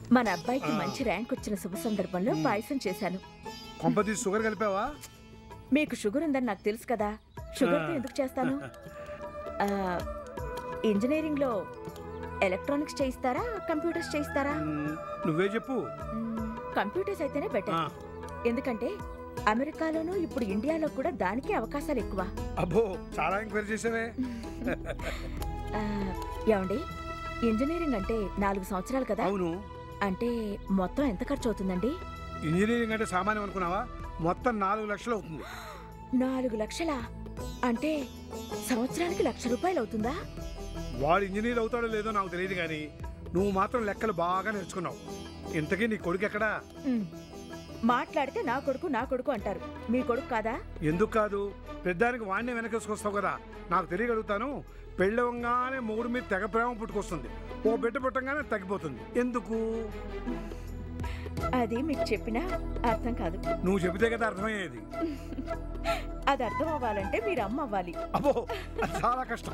మన అబ్బాయికి మంచి ర్యాంక్ వచ్చిన శుభ సందర్భంలో పాయసం చేశాను కొంపతీసి షుగర్ కలిపావా మీకు షుగర్ ఉందని నాకు తెలుసు కదా షుగర్తో ఎందుకు చేస్తాను ఆ, ఇంజనీరింగ్లో ఎలక్ట్రానిక్స్ చేయిస్తారా కంప్యూటర్స్ చేయిస్తారా మ్, నువ్వే చెప్పు మ్మ్, కంప్యూటర్స్ అయితేనే బెటర్ ఆ, ఎందుకంటే అమెరికాలోనూ ఇప్పుడు ఇండియాలో కూడా దానికే అవకాశాలు ఎక్కువ అబ్బో చాలా ఎంక్వైరీ చేసావే ఆ, ఏమండి ఇంజనీరింగ్ అంటే నాలుగు సంవత్సరాలు కదా అవును అంటే మొత్తం ఎంత ఖర్చు అవుతుందండి ఇంజనీరింగ్ అంటే సామాన్యం అనుకున్నావా మొత్తం నాలుగు లక్షలు అవుతుంది నాలుగు లక్షలా అంటే సంవత్సరానికి లక్ష రూపాయలు అవుతుందా వాడు ఇంజనీర్ అవుతాడో లేదో నాకు తెలియదు కానీ నువ్వు మాత్రం లెక్కలు బాగా నేర్చుకున్నావు ఇంతకీ నీ కొడుకు ఎక్కడా మ్మ్. మాట్లాడితే నా కొడుకు నా కొడుకు అంటారు మీ కొడుకు కాదా ఎందుకు కాదు పెద్దానికి వాడిని వెనకేసుకొస్తావు కదా నాకు తెలియగలుగుతాను పెళ్ళవంగానే మొగుడు మీద తెగ ప్రేమ పుట్టుకొస్తుంది ఓ బిడ్డ పుట్టంగానే తగ్గిపోతుంది ఎందుకు అది మీకు చెప్పినా అర్థం కాదు నువ్వు చెబితే కదా అర్థమయ్యేది అది అర్థం అవ్వాలంటే మీరు అమ్మ అవ్వాలి అబ్బో అది చాలా కష్టం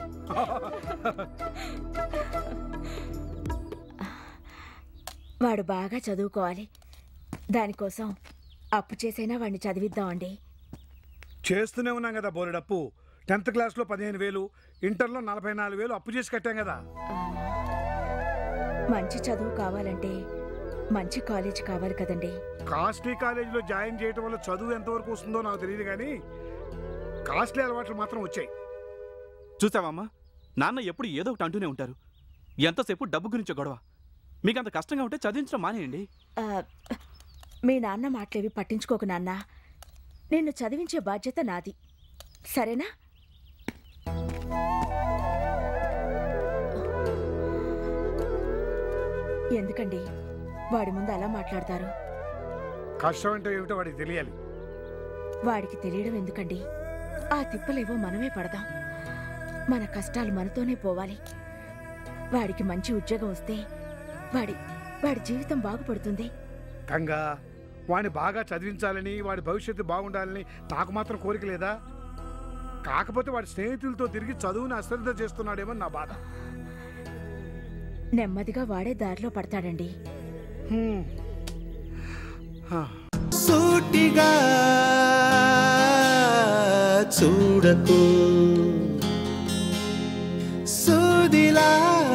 వాడు బాగా చదువుకోవాలి దానికోసం అప్పు చేసైనా వాడిని చదివిద్దామండి చేస్తూనే ఉన్నాం కదా బోలెడప్పు టెన్త్ క్లాస్లో పదిహేను వేలు ఇంటర్లో నలభై నాలుగు వేలు అప్పు చేసి కట్టాం కదా ఆ, మంచి చదువు కావాలంటే మంచి కాలేజ్ కావాలి కదండి కాస్ట్లీ కాలేజీలో జాయిన్ చేయడం వల్ల చదువు ఎంతవరకు వస్తుందో నాకు తెలియదు కానీ కాస్ట్లీ అలవాట్లు మాత్రం వచ్చాయి చూసావమ్మా నాన్న ఎప్పుడు ఏదో ఒకటి అంటూనే ఉంటారు ఎంతసేపు డబ్బు గురించి గొడవ మీకు అంత కష్టంగా ఉంటే చదివించడం మానేయండి ఆ, మీ నాన్న మాటలేవి పట్టించుకోకు నాన్న నిన్ను చదివించే బాధ్యత నాది సరేనా ఎందుకండి వాడి ముందు అలా మాట్లాడతారు కష్టం అంటే ఏమిటో వాడికి తెలియాలి వాడికి తెలియడం ఎందుకండి ఆ తిప్పలేవో మనమే పడదాం మన కష్టాలు మనతోనే పోవాలి వాడికి మంచి ఉద్యోగం వస్తే వాడి వాడి జీవితం బాగుపడుతుంది గంగా వాడిని బాగా చదివించాలని వాడి భవిష్యత్తు బాగుండాలని నాకు మాత్రం కోరిక లేదా కాకపోతే వాడి స్నేహితులతో తిరిగి చదువుని అశ్రద్ధ చేస్తున్నాడేమో నా బాధ నెమ్మదిగా వాడే దారిలో పడతాడండి హ్మ్. హా. సూటిగా చూడకు సూదిలా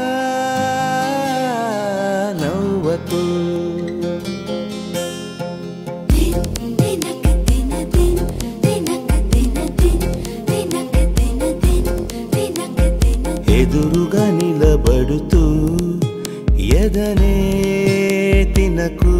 నవ్వకు ఎదురుగా నిలబడుతూ ఎదనే తినకు